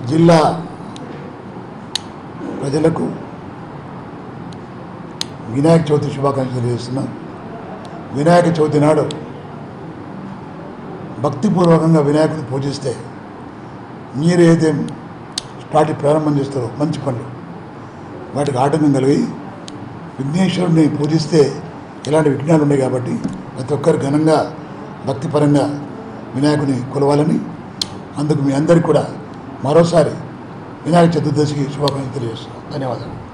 జిల్లా ప్రజలకు వినాయక చవితి శుభాకాంక్షలు తెలియజేస్తున్నాం వినాయక చవితి నాడు భక్తిపూర్వకంగా వినాయకుని పూజిస్తే మీరు ఏదైతే స్టార్ట్ ప్రారంభం చేస్తారో మంచి పనులు వాటికి ఆటంకం కలిగి విఘ్నేశ్వరుడిని పూజిస్తే ఎలాంటి విఘ్నాలు ఉన్నాయి కాబట్టి ప్రతి ఒక్కరు ఘనంగా భక్తిపరంగా వినాయకుని కొలవాలని అందుకు మీ అందరికీ కూడా మరోసారి వినాయక చతుర్దశికి శుభాకాంక్షలు తెలియజేస్తున్నాం ధన్యవాదాలు